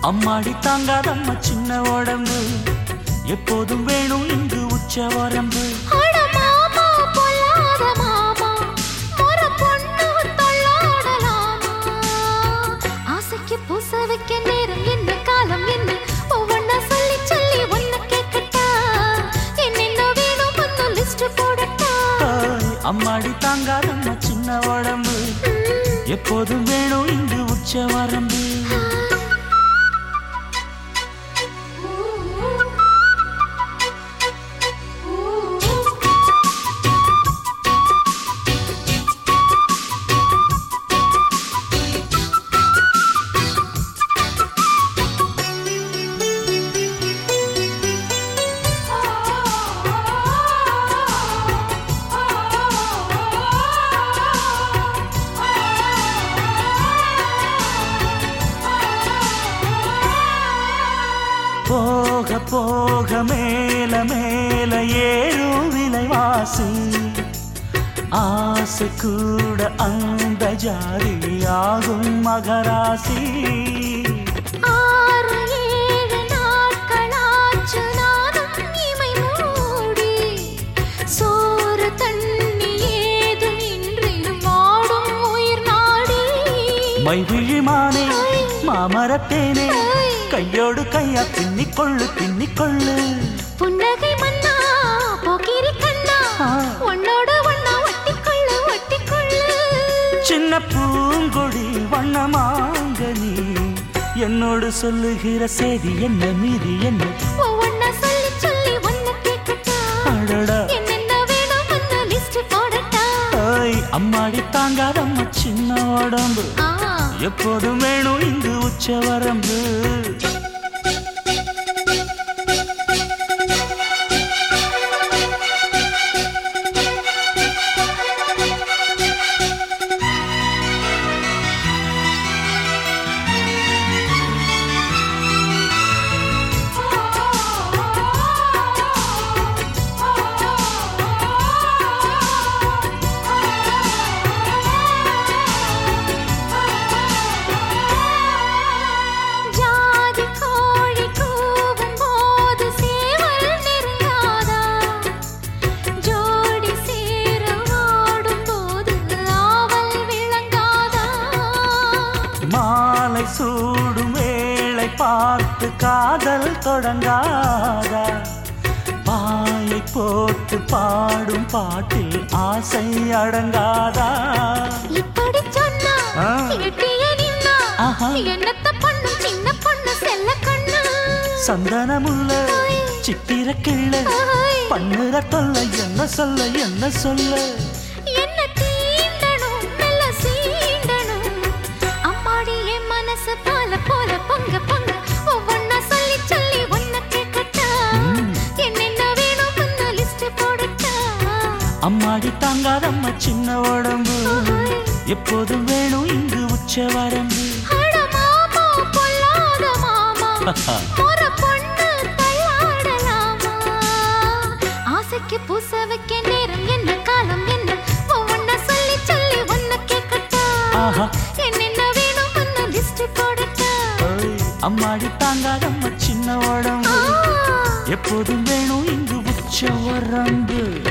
அம்மாடி தாங்காதம்மா சின்ன உடம்பு எப்போதும் வேணும் இங்கு உச்ச வரம்பு அட மாமா பொல்லாத மாமா ஒரு பொண்ணு தள்ளாடலாமா ஆசைக்கு பூச வைக்க நேரம் என்ன காலம் என்ன ஒவ்வொன்னா சொல்லி சொல்லி ஒன்ன கேட்கட்டா என்னென்ன வேணும் ஒன்னு லிஸ்ட் போடட்டா ஹாய், அம்மாடி தாங்காதம்மா சின்ன உடம்பு எப்போதும் வேணும் இங்கு உச்ச வரம்பு போக போக மேல மேல ஏழும் விலைவாசி ஆசை கூட அந்த ஜாதியாகும் மகராசி ஆறு ஏழு நாட்களாச்சு நானும் இமை மூடி சோறு தண்ணி ஏதும் இன்றி வாடும் உயிர் நாடி மைவிழிமானே மாமரத்தேனே கையோடு கையா பின்னிக்கொள்ளு பின்னிக்கொள்ளு புன்னகை மன்னா போக்கிரி கண்ணா ஆ. உன்னோட ஒன்னா ஒட்டிக்கொள்ளு ஒட்டிக்கொள்ளு சின்ன பூங்கொடி வண்ணமாங்கனி என்னோடு சொல்லுகிற செய்தி என்ன மீதி என்ன ஒவ்வொன்னா சொல்லி சொல்லி ஒன்ன கேட்கட்டா அடடா என்னென்ன வேணும் ஒன்னு லிஸ்ட் போடட்டா ஓய் அம்மாடி தாங்காதம்மா சின்ன உடம்பு ஆ எப்போதும் வேணும் இங்கு உச்ச வரம்பு ஜாதி கோழி கூவும் போது சேவல் நெருங்காதா ஜோடி சேர ஆடும் போது ஆவல் விளங்காதா மாலை சூடும் வேளை பார்த்து காதல் தொடங்காதா பாயை போட்டு பாடும் பாட்டில் ஆசை அடங்காதா இப்படி சொன்னா ஆ. எட்டிய நின்னா ஆஹா. என்னத்த பொண்ணு சின்ன பொண்ணு செல்ல கண்ணு சந்தனமுள்ள சித்திர கிள்ள ஆய். பண்ணுற தொல்லை என்ன சொல்ல என்ன சொல்ல என்ன தீண்டணும் மெல்ல சீண்டணும் அம்மாடி என் மனசு பால போல பொங்க பொங்க ஒவ்வொன்னா சொல்லி சொல்லி ஒன்ன கேட்கட்டா என்னென்ன வேணும் ஒன்னு லிஸ்ட் போடட்டா அம்மாடி தாங்காதம்மா சின்ன உடம்பு எப்போதும் வேணும் இங்கு உச்ச வரம்பு அட மாமா பொல்லாத மாமா ஒரு பொண்ணு தள்ளாடலாமா ஆசைக்கு பூச வைக்க நேரம் என்ன காலம் என்ன ஒவ்வொன்னா சொல்லி சொல்லி ஒன்ன கேட்கட்டா ஆஹா. என்னென்ன வேணும் ஒன்னு லிஸ்ட் போடட்டா ஓய், அம்மாடி தாங்காதம்மா சின்ன உடம்பு ஆ எப்போதும் வேணும் இங்கு உச்ச வரம்பு